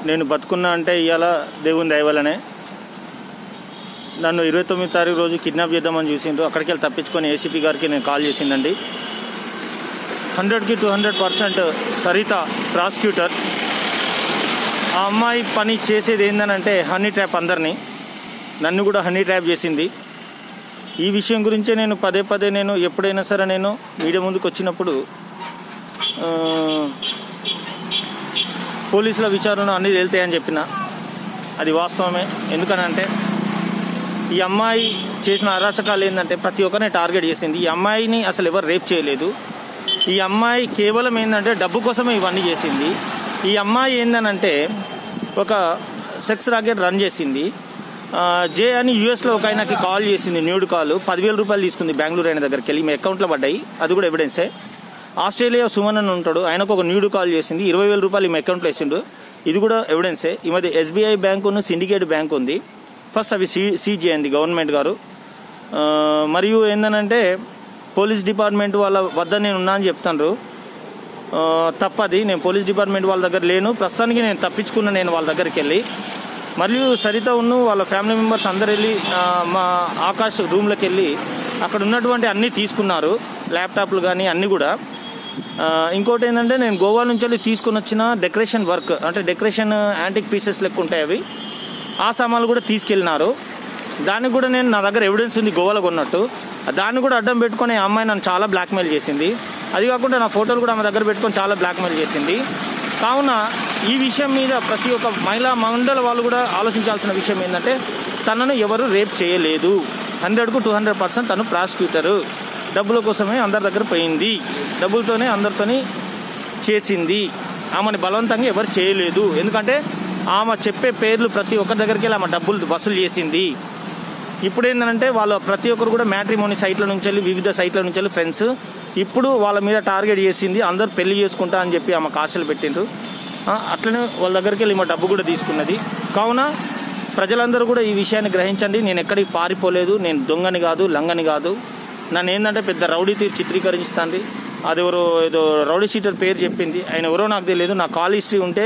నేను బతుకున్నా అంటే ఇవాళ దేవుని దయవలనే నన్ను ఇరవై తొమ్మిది తారీఖు రోజు కిడ్నాప్ చేద్దామని చూసిండ్రు అక్కడికి వెళ్ళి తప్పించుకొని ఏసీపీ గారికి నేను కాల్ చేసిందండి హండ్రెడ్కి two hundred percent Sarita prosecutor ఆ అమ్మాయి పని చేసేది ఏందనంటే హనీ ట్రాప్ అందరినీ నన్ను కూడా హనీ ట్రాప్ చేసింది ఈ విషయం గురించే నేను పదే పదే నేను ఎప్పుడైనా సరే నేను మీడియా ముందుకు వచ్చినప్పుడు ఆ, పోలీసుల విచారణ అన్నీ తేలుతాయని చెప్పిన అది వాస్తవమే ఎందుకనంటే ఈ అమ్మాయి చేసిన అరాచకాలు ఏంటంటే ప్రతి ఒక్కరిని టార్గెట్ చేసింది ఈ అమ్మాయిని అసలు ఎవరు రేప్ చేయలేదు ఈ అమ్మాయి కేవలం ఏంటంటే డబ్బు కోసమే ఇవన్నీ చేసింది ఈ అమ్మాయి ఏందనంటే ఒక సెక్స్ రాకెట్ రన్ చేసింది ఆ, జే అని యూఎస్లో ఒక ఆయనకి కాల్ చేసింది న్యూడ్ కాల్ పదివేల రూపాయలు తీసుకుంది బెంగళూరు ఆయన దగ్గరికి వెళ్ళి మీ అకౌంట్లో పడ్డాయి అది కూడా ఎవిడెన్సే ఆస్ట్రేలియా సుమన్ అని ఉంటాడు ఆయనకు ఒక న్యూడ్ కాల్ చేసింది ఇరవై వేల రూపాయలు ఈమె అకౌంట్లో వేసిండు ఇది కూడా ఎవిడెన్సే ఈ మధ్య ఎస్బీఐ బ్యాంక్ ఉన్న సిండికేట్ బ్యాంక్ ఉంది ఫస్ట్ అవి సీ సీజ్ చేయండి గవర్నమెంట్ గారు ఆ, మరియు ఏంటంటే పోలీస్ డిపార్ట్మెంట్ వాళ్ళ వద్ద నేను ఉన్నా అని చెప్తాను ఆ, తప్పది నేను పోలీస్ డిపార్ట్మెంట్ వాళ్ళ దగ్గర లేను ప్రస్తుతానికి నేను తప్పించుకున్న నేను వాళ్ళ దగ్గరికి వెళ్ళి మరియు సరిత ఉన్ను వాళ్ళ ఫ్యామిలీ మెంబర్స్ అందరు వెళ్ళి ఆ, మా ఆకాష్ రూమ్లోకి వెళ్ళి అక్కడ ఉన్నటువంటి అన్నీ తీసుకున్నారు ల్యాప్టాప్లు కానీ అన్నీ కూడా ఆ, ఇంకోటి ఏంటంటే నేను గోవా నుంచి వెళ్ళి తీసుకొని వచ్చిన డెకరేషన్ వర్క్ అంటే డెకరేషన్ యాంటిక్ పీసెస్ లెక్క ఉంటాయి అవి ఆ సామాన్లు కూడా తీసుకెళ్ళినారు దానికి కూడా నేను నా దగ్గర ఎవిడెన్స్ ఉంది గోవాలో కొన్నట్టు దాన్ని కూడా అడ్డం పెట్టుకొని ఆ అమ్మాయి నన్ను చాలా బ్లాక్మెయిల్ చేసింది అది కాకుండా నా ఫోటోలు కూడా ఆమె దగ్గర పెట్టుకొని చాలా బ్లాక్మెయిల్ చేసింది కావున ఈ విషయం మీద ప్రతి ఒక్క మహిళా మండల వాళ్ళు కూడా ఆలోచించాల్సిన విషయం ఏంటంటే తనను ఎవరు రేప్ చేయలేదు హండ్రెడ్కు టూ హండ్రెడ్ పర్సెంట్ తను ప్రాసిక్యూటరు డబ్బుల కోసమే అందరి దగ్గర పోయింది డబ్బులతోనే అందరితోని చేసింది ఆమెను బలవంతంగా ఎవరు చేయలేదు ఎందుకంటే ఆమె చెప్పే పేర్లు ప్రతి ఒక్కరి దగ్గరికి వెళ్ళి ఆమె డబ్బులు వసూలు చేసింది ఇప్పుడు ఏంటంటే వాళ్ళ ప్రతి ఒక్కరు కూడా మ్యాట్రిమోనీ సైట్ల నుంచి వెళ్ళి వివిధ సైట్ల నుంచి వెళ్ళి ఫ్రెండ్స్ ఇప్పుడు వాళ్ళ మీద టార్గెట్ చేసింది అందరు పెళ్లి చేసుకుంటా అని చెప్పి ఆమె ఆశలు పెట్టిండ్రు ఆ, అట్లనే వాళ్ళ దగ్గరికి వెళ్ళి మా డబ్బు కూడా తీసుకున్నది కావున ప్రజలందరూ కూడా ఈ విషయాన్ని గ్రహించండి నేను ఎక్కడికి పారిపోలేదు నేను దొంగని కాదు లంగని కాదు నన్ను ఏంటంటే పెద్ద రౌడీ తీరు చిత్రీకరించుతాంది అది ఎవరో ఏదో రౌడీ షీటర్ పేరు చెప్పింది ఆయన ఎవరో నాకు తెలియదు నా కాల్ హిస్టరీ ఉంటే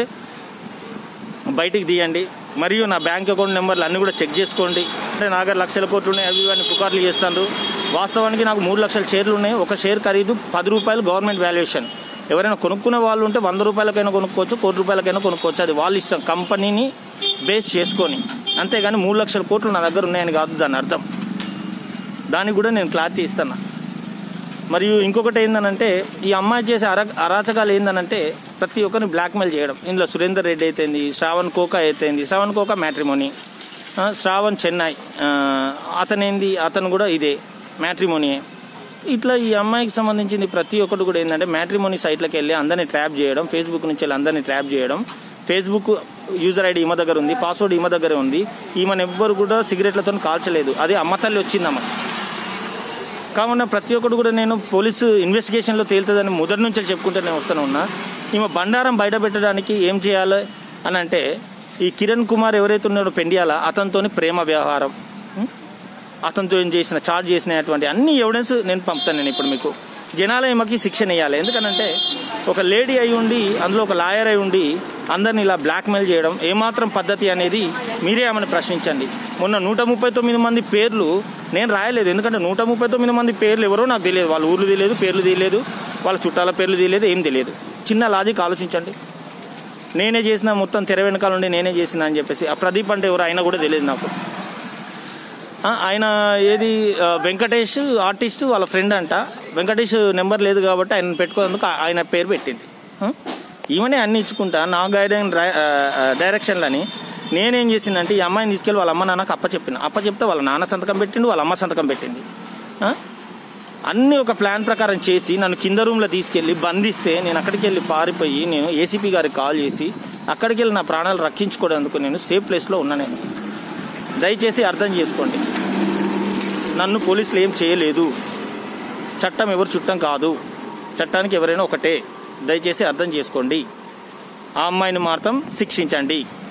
బయటికి తీయండి మరియు నా బ్యాంక్ అకౌంట్ నెంబర్లు అన్నీ కూడా చెక్ చేసుకోండి అంటే నా దగ్గర లక్షల కోట్లు ఉన్నాయి అవి ఇవన్నీ పుకార్లు చేస్తాను వాస్తవానికి నాకు మూడు లక్షల షేర్లు ఉన్నాయి ఒక షేర్ ఖరీదు పది రూపాయలు గవర్నమెంట్ వాల్యుయేషన్ ఎవరైనా కొనుక్కునే వాళ్ళు ఉంటే వంద రూపాయలకైనా కొనుక్కోవచ్చు కోటి రూపాయలకైనా కొనుక్కోవచ్చు అది వాళ్ళ ఇష్టం కంపెనీని బేస్ చేసుకొని అంతేగాని మూడు లక్షల కోట్లు నా దగ్గర ఉన్నాయని కాదు దాని అర్థం దానికి కూడా నేను క్లారిటీ ఇస్తాను మరియు ఇంకొకటి ఏందనంటే ఈ అమ్మాయి చేసే అరా అరాచకాలు ఏందనంటే ప్రతి ఒక్కరిని బ్లాక్మెయిల్ చేయడం ఇందులో సురేందర్ రెడ్డి అయితేంది శ్రావణ్ కోకా అయితేంది శ్రావణ్ కోకా మ్యాట్రిమోనీ ఆ, శ్రావణ్ చెన్నై ఆ, అతనేంది అతను కూడా ఇదే మ్యాట్రిమోనీయే ఇట్లా ఈ అమ్మాయికి సంబంధించింది ప్రతి ఒక్కటి కూడా ఏంటంటే మ్యాట్రిమోనీ సైట్లకు వెళ్ళి అందరినీ ట్రాప్ చేయడం ఫేస్బుక్ నుంచి వెళ్ళి అందరినీ ట్రాప్ చేయడం ఫేస్బుక్ యూజర్ ఐడి ఈమె దగ్గర ఉంది పాస్వర్డ్ ఈమె దగ్గరే ఉంది ఈమెను ఎవ్వరు కూడా సిగరెట్లతో కాల్చలేదు అది అమ్మ తల్లి వచ్చిందమ్మ కావున ప్రతి ఒక్కరు కూడా నేను పోలీసు ఇన్వెస్టిగేషన్లో తేలుతుందని మొదటి నుంచి చెప్పుకుంటూ నేను వస్తూనే ఉన్నా ఈమె బండారం బయట పెట్టడానికి ఏం చేయాలి అని అంటే ఈ కిరణ్ కుమార్ ఎవరైతే ఉన్నాడో పెండియాల అతనితోని ప్రేమ వ్యవహారం ఉం? అతనితో ఏం చేసిన చార్జ్ చేసినటువంటి అన్ని ఎవిడెన్స్ నేను పంపుతాను నేను ఇప్పుడు మీకు జనాల ఈమెకి శిక్షణ ఇవ్వాలి ఎందుకనంటే ఒక లేడీ అయి ఉండి అందులో ఒక లాయర్ అయి ఉండి అందరిని ఇలా బ్లాక్మెయిల్ చేయడం ఏమాత్రం పద్ధతి అనేది మీరే ఆమెను ప్రశ్నించండి మొన్న నూట ముప్పై తొమ్మిది మంది పేర్లు నేను రాయలేదు ఎందుకంటే నూట ముప్పై తొమ్మిది మంది పేర్లు ఎవరో నాకు తెలియదు వాళ్ళ ఊర్లు తెలియదు పేర్లు తెలియదు వాళ్ళ చుట్టాల పేర్లు తెలియదు ఏం తెలియదు చిన్న లాజిక్ ఆలోచించండి నేనే చేసిన మొత్తం తెర వెనకాల నుండి నేనే చేసిన అని చెప్పేసి ఆ ప్రదీప్ అంటే ఎవరు అయినా కూడా తెలియదు నాకు ఆ, ఆయన ఏది ఆ, వెంకటేష్ ఆర్టిస్ట్ వాళ్ళ ఫ్రెండ్ అంట వెంకటేష్ నెంబర్ లేదు కాబట్టి ఆయన పెట్టుకున్నందుకు ఆ- ఆయన పేరు పెట్టింది ఆ? ఈమెనే అన్ని ఇచ్చుకుంటా నా గైడెన్ డైరెక్షన్లని నేనేం చేసిందంటే ఈ అమ్మాయిని తీసుకెళ్ళి వాళ్ళ అమ్మ నాన్నకు అప్ప చెప్పిన అప్ప చెప్తే వాళ్ళ నాన్న సంతకం పెట్టిండు వాళ్ళ అమ్మ సంతకం పెట్టింది ఆ? అన్ని ఒక ప్లాన్ ప్రకారం చేసి నన్ను కింద రూమ్లో తీసుకెళ్ళి బంధిస్తే నేను అక్కడికి వెళ్ళి పారిపోయి నేను ఏసీపీ గారికి కాల్ చేసి అక్కడికి వెళ్ళి నా ప్రాణాలు రక్షించుకోవడానికి నేను సేఫ్ ప్లేస్లో ఉన్నా నేను దయచేసి అర్థం చేసుకోండి నన్ను పోలీసులు ఏం చేయలేదు చట్టం ఎవరు చుట్టం కాదు చట్టానికి ఎవరైనా ఒకటే దయచేసి అర్థం చేసుకోండి ఆ అమ్మాయిని మాత్రం శిక్షించండి